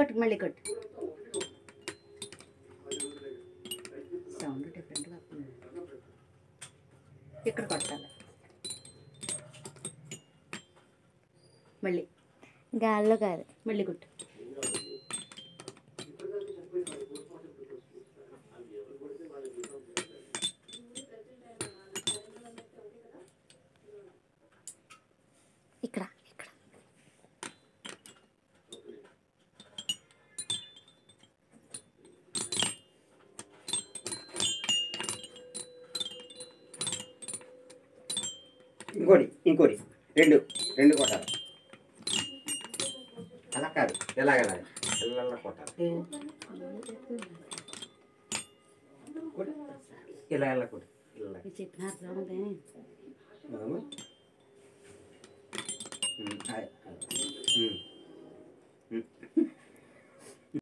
కొట్టు మళ్ళీ కొట్టు సౌండ్ డిఫరెంట్గా వస్తుంది ఇక్కడ కొట్టాలి మళ్ళీ గాల్లో కాదు మళ్ళీ కొట్టు ఇక్కడ ఇక్కడ ఇంకోటి ఇంకోటి రెండు రెండు కొట్టాలి అలా కాదు ఎలాగలా ఇలా కొట్టాలి కొట్టు. ఇలా ఇలా కొట్టు ఇలా ఇది చెప్పిన అర్థం ఉంది బాబు. ఉమ్, అదే, అదే. ఉమ్. ఉమ్.